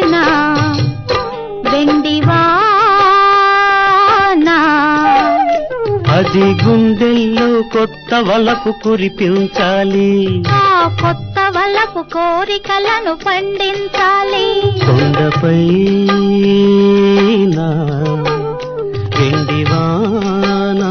వానా వెండి వానా అది గుండెల్లో కొత్త వలపు కురిపించాలి ఆ కొత్త వలపు కోరికలను పండించాలి కొండపై నా వెండి వానా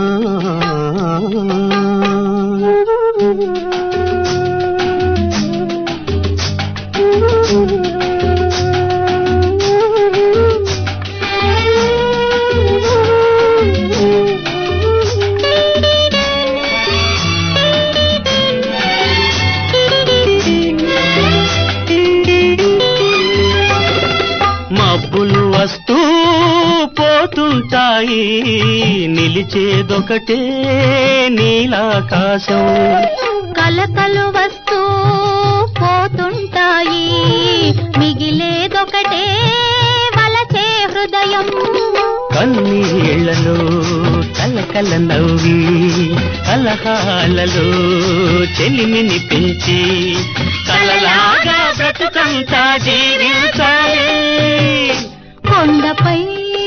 మబ్బులు వస్తూ పోతుంటాయి నిలిచేదొకటే నీలాకాశం కలకలు వస్తూ పోతుంటాయి మిగిలేదొకటే వలచే హృదయం కన్నీళ్లలో కలకల నవ్వి కలహాలలో చెలిమిని పెంచి కలలాగా బ్రతుకంతా జీవించాలి కొండపై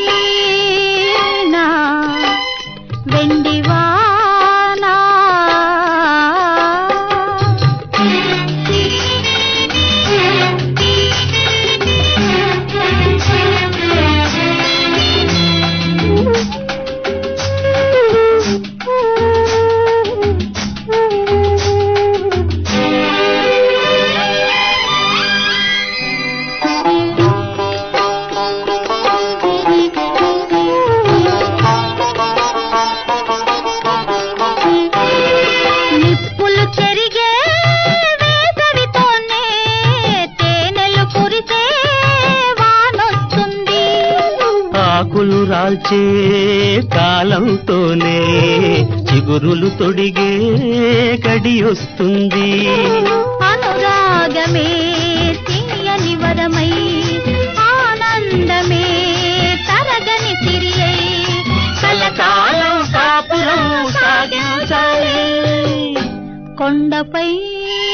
నా వెండి వానా నిప్పులు చెరిగే వేసవితోనే తేనెలు కురిసే వానొస్తుంది ఆకులు రాల్చే కాలంతోనే చిగురులు తొడిగే గడియొస్తుంది అనురాగమే తీయని వరమై ఆనందమే తరగని సిరియై కలకాలం కాపురం సాగించాలి కొండపై